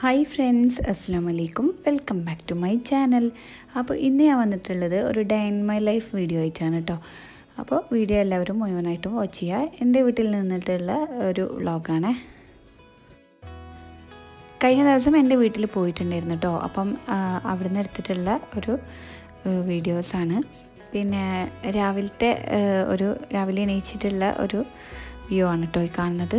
hi friends അസ്സാം വലൈക്കും welcome back to my channel അപ്പോൾ ഇന്ന് ഞാൻ വന്നിട്ടുള്ളത് ഒരു day in my life video ആയിട്ടാണ് കേട്ടോ അപ്പോൾ വീഡിയോ എല്ലാവരും മുഴുവനായിട്ടും വാച്ച് ചെയ്യുക എൻ്റെ വീട്ടിൽ നിന്നിട്ടുള്ള ഒരു വ്ളോഗാണ് കഴിഞ്ഞ ദിവസം എൻ്റെ വീട്ടിൽ പോയിട്ടുണ്ടായിരുന്നു കേട്ടോ അപ്പം അവിടുന്ന് എടുത്തിട്ടുള്ള ഒരു വീഡിയോസാണ് പിന്നെ രാവിലത്തെ ഒരു രാവിലെ എണീച്ചിട്ടുള്ള ഒരു വ്യൂ ആണ് കേട്ടോ ഈ കാണുന്നത്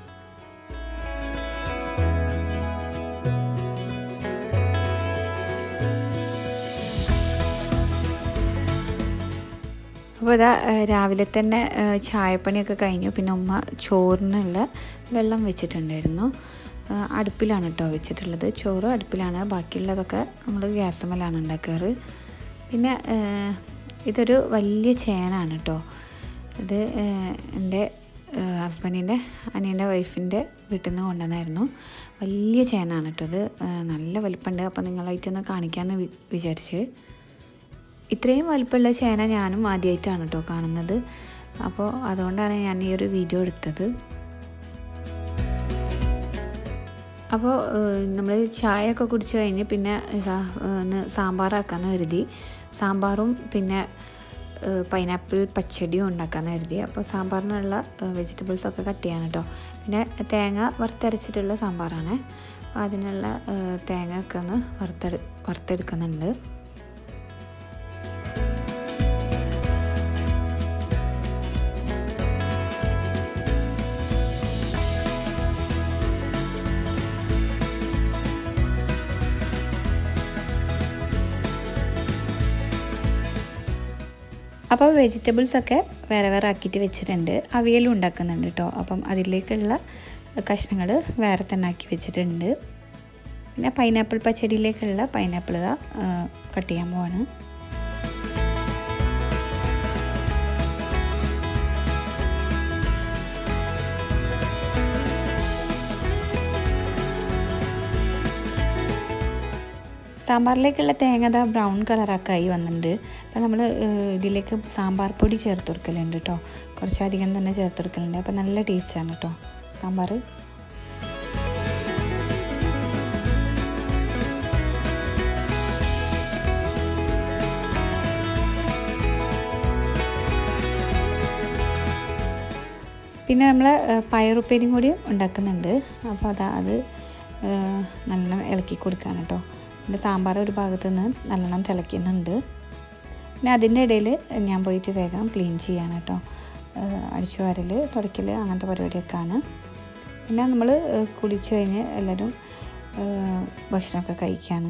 അപ്പോൾ ഇതാ രാവിലെ തന്നെ ചായപ്പണിയൊക്കെ കഴിഞ്ഞു പിന്നെ ഉമ്മ ചോറിനുള്ള വെള്ളം വെച്ചിട്ടുണ്ടായിരുന്നു അടുപ്പിലാണ് കേട്ടോ വെച്ചിട്ടുള്ളത് ചോറ് അടുപ്പിലാണ് ബാക്കിയുള്ളതൊക്കെ നമ്മൾ ഗ്യാസുമലാണ് ഉണ്ടാക്കാറ് പിന്നെ ഇതൊരു വലിയ ചേനാണ് കേട്ടോ ഇത് എൻ്റെ ഹസ്ബൻഡിൻ്റെ അനിയൻ്റെ വൈഫിൻ്റെ വീട്ടിൽ നിന്ന് കൊണ്ടുവന്നായിരുന്നു വലിയ ചേനാണ് കേട്ടോ ഇത് നല്ല വലിപ്പമുണ്ട് അപ്പോൾ നിങ്ങളായിട്ടൊന്ന് കാണിക്കാമെന്ന് വിചാരിച്ച് ഇത്രയും വലിപ്പമുള്ള ചേന ഞാനും ആദ്യമായിട്ടാണ് കേട്ടോ കാണുന്നത് അപ്പോൾ അതുകൊണ്ടാണ് ഞാൻ ഈ ഒരു വീഡിയോ എടുത്തത് അപ്പോൾ നമ്മൾ ചായയൊക്കെ കുടിച്ച് കഴിഞ്ഞ് പിന്നെ ഇതാ ഒന്ന് സാമ്പാറാക്കാമെന്ന് കരുതി സാമ്പാറും പിന്നെ പൈനാപ്പിൾ പച്ചടിയും ഉണ്ടാക്കാമെന്ന് കരുതി അപ്പോൾ സാമ്പാറിനുള്ള വെജിറ്റബിൾസൊക്കെ കട്ട് ചെയ്യാൻ കേട്ടോ പിന്നെ തേങ്ങ വറുത്തരച്ചിട്ടുള്ള സാമ്പാറാണ് അതിനുള്ള തേങ്ങ ഒക്കെ ഒന്ന് വറുത്തെടു വറുത്തെടുക്കുന്നുണ്ട് അപ്പോൾ വെജിറ്റബിൾസൊക്കെ വേറെ വേറെ ആക്കിയിട്ട് വെച്ചിട്ടുണ്ട് അവിയലും ഉണ്ടാക്കുന്നുണ്ട് കേട്ടോ അപ്പം അതിലേക്കുള്ള കഷ്ണങ്ങൾ വേറെ തന്നെ ആക്കി വെച്ചിട്ടുണ്ട് പിന്നെ പൈനാപ്പിൾ പച്ചടിയിലേക്കുള്ള പൈനാപ്പിൾ ഇതാ കട്ട് ചെയ്യാൻ പോവാണ് സാമ്പാറിലേക്കുള്ള തേങ്ങ ദാ ബ്രൗൺ കളറൊക്കെയായി വന്നിട്ടുണ്ട് അപ്പോൾ നമ്മൾ ഇതിലേക്ക് സാമ്പാർ പൊടി ചേർത്ത് കൊടുക്കലുണ്ട് കേട്ടോ കുറച്ചധികം തന്നെ ചേർത്ത് കൊടുക്കലുണ്ട് അപ്പോൾ നല്ല ടേസ്റ്റാണ് കേട്ടോ സാമ്പാർ പിന്നെ നമ്മൾ പയറുപ്പേരിയും കൂടി ഉണ്ടാക്കുന്നുണ്ട് അപ്പോൾ അതാ അത് നല്ലോണം ഇളക്കി കൊടുക്കാൻ കേട്ടോ പിന്നെ സാമ്പാർ ഒരു ഭാഗത്ത് നിന്ന് നല്ലോണം തിളയ്ക്കുന്നുണ്ട് പിന്നെ അതിൻ്റെ ഇടയിൽ ഞാൻ പോയിട്ട് വേഗം ക്ലീൻ ചെയ്യാൻ കേട്ടോ അടിച്ചു വാരൽ തുടയ്ക്കൽ അങ്ങനത്തെ പരിപാടിയൊക്കെയാണ് പിന്നെ നമ്മൾ കുളിച്ച് കഴിഞ്ഞ് എല്ലാവരും ഭക്ഷണമൊക്കെ കഴിക്കുകയാണ്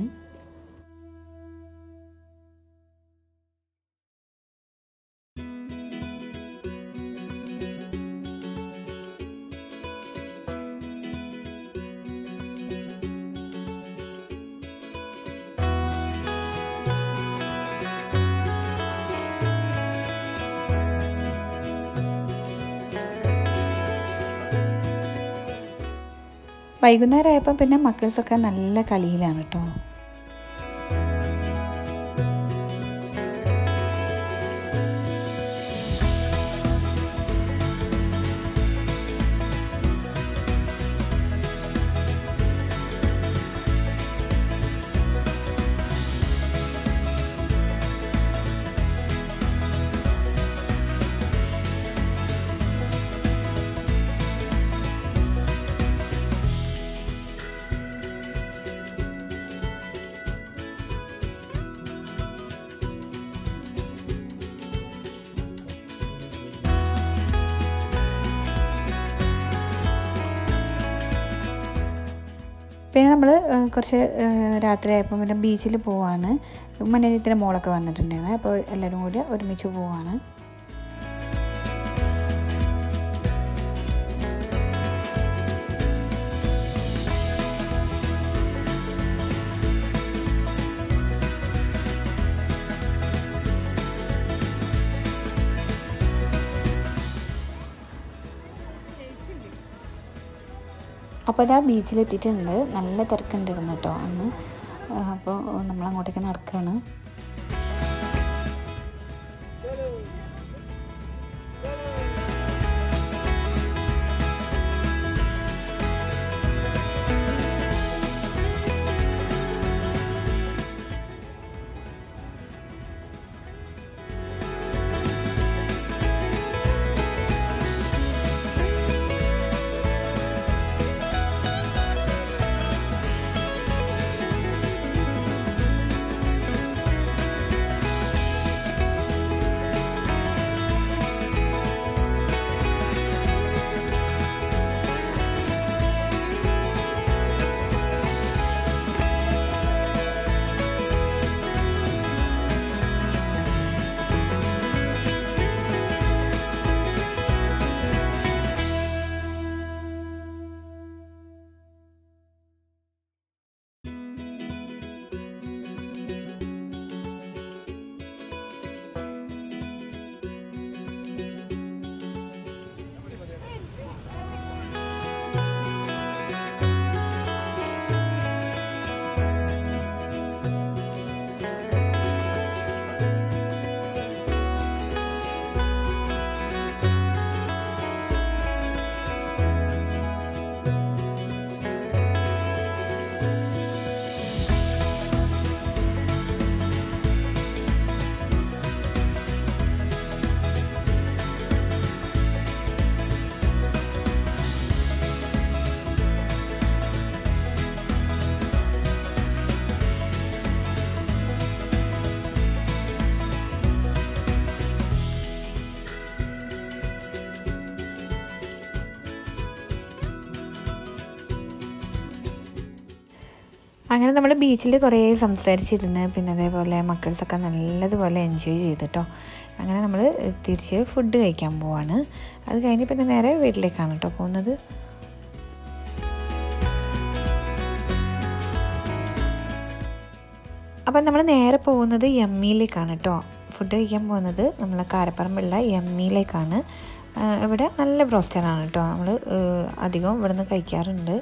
വൈകുന്നേരം ആയപ്പോൾ പിന്നെ മക്കൾസൊക്കെ നല്ല കളിയിലാണ് കേട്ടോ പിന്നെ നമ്മൾ കുറച്ച് രാത്രിയായപ്പോൾ പിന്നെ ബീച്ചിൽ പോവാണ് മനേജത്തിൻ്റെ മോളൊക്കെ വന്നിട്ടുണ്ടായിരുന്നു അപ്പോൾ എല്ലാവരും കൂടി ഒരുമിച്ച് പോവാണ് അപ്പോൾ ഇതാ ബീച്ചിലെത്തിയിട്ടുണ്ട് നല്ല തിരക്കുണ്ടായിരുന്നു കേട്ടോ അന്ന് അപ്പോൾ നമ്മൾ അങ്ങോട്ടേക്ക് നടക്കുകയാണ് അങ്ങനെ നമ്മൾ ബീച്ചിൽ കുറേ സംസാരിച്ചിരുന്ന് പിന്നെ അതേപോലെ മക്കൾസൊക്കെ നല്ലതുപോലെ എൻജോയ് ചെയ്തിട്ടോ അങ്ങനെ നമ്മൾ തിരിച്ച് ഫുഡ് കഴിക്കാൻ പോവാണ് അത് കഴിഞ്ഞ് പിന്നെ നേരെ വീട്ടിലേക്കാണ് കേട്ടോ പോകുന്നത് അപ്പം നമ്മൾ നേരെ പോകുന്നത് എമ്മിയിലേക്കാണ് കേട്ടോ ഫുഡ് കഴിക്കാൻ പോകുന്നത് നമ്മൾ കാരപ്പറമ്പുള്ള എമ്മിയിലേക്കാണ് ഇവിടെ നല്ല ബ്രോസ്റ്ററാണ് കേട്ടോ നമ്മൾ അധികം ഇവിടുന്ന് കഴിക്കാറുണ്ട്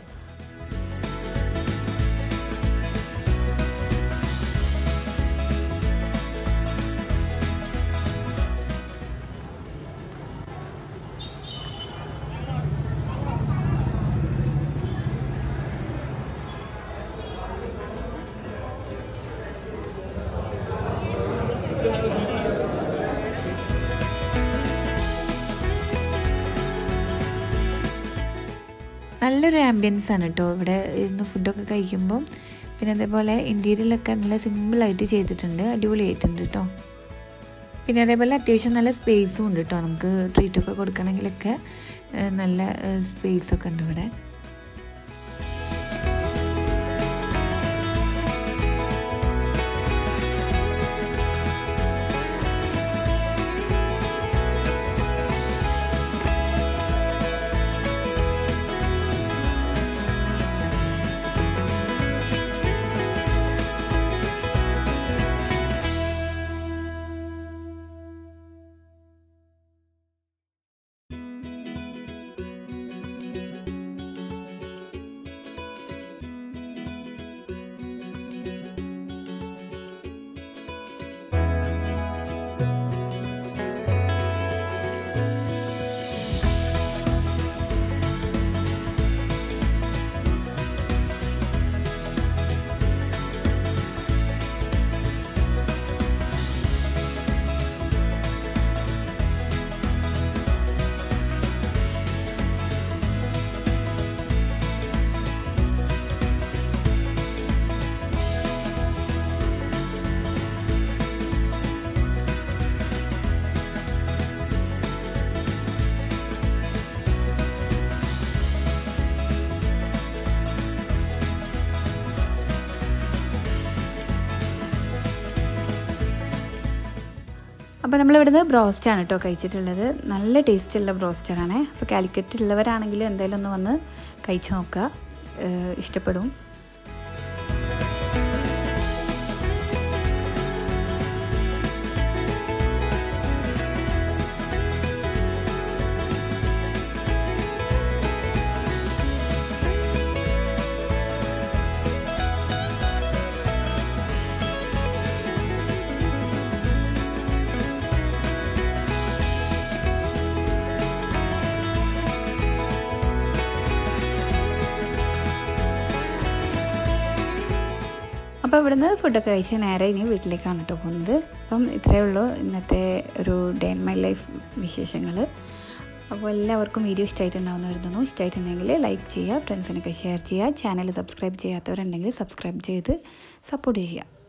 നല്ലൊരു ആംബിയൻസ് ആണ് കേട്ടോ ഇവിടെ ഇരുന്ന് ഫുഡൊക്കെ കഴിക്കുമ്പോൾ പിന്നെ അതേപോലെ ഇൻറ്റീരിയലൊക്കെ നല്ല സിമ്പിളായിട്ട് ചെയ്തിട്ടുണ്ട് അടിപൊളിയായിട്ടുണ്ട് കേട്ടോ പിന്നെ അതേപോലെ അത്യാവശ്യം നല്ല സ്പേസും ഉണ്ട് കേട്ടോ നമുക്ക് ട്രീറ്റൊക്കെ കൊടുക്കണമെങ്കിലൊക്കെ നല്ല സ്പേസൊക്കെ ഉണ്ട് ഇവിടെ അപ്പോൾ നമ്മളിവിടുന്ന് ബ്രോസ്റ്റാണ് കേട്ടോ കഴിച്ചിട്ടുള്ളത് നല്ല ടേസ്റ്റുള്ള ബ്രോസ്റ്ററാണ് അപ്പോൾ കാലിക്കറ്റ് ഉള്ളവരാണെങ്കിൽ എന്തായാലും ഒന്ന് വന്ന് കഴിച്ചു നോക്കുക ഇഷ്ടപ്പെടും അപ്പോൾ ഇവിടുന്ന് ഫുഡൊക്കെ കഴിച്ച് നേരെ ഇനി വീട്ടിലേക്കാണ് കേട്ടോ പോകുന്നത് അപ്പം ഇത്രയേ ഉള്ളൂ ഇന്നത്തെ ഒരു ഡേ ഇൻ മൈ ലൈഫ് വിശേഷങ്ങൾ അപ്പോൾ എല്ലാവർക്കും വീഡിയോ ഇഷ്ടമായിട്ടുണ്ടാവുന്ന വരുന്നു ഇഷ്ടമായിട്ടുണ്ടെങ്കിൽ ലൈക്ക് ചെയ്യുക ഫ്രണ്ട്സിനൊക്കെ ഷെയർ ചെയ്യുക ചാനൽ സബ്സ്ക്രൈബ് ചെയ്യാത്തവരുണ്ടെങ്കിൽ സബ്സ്ക്രൈബ് ചെയ്ത് സപ്പോർട്ട് ചെയ്യുക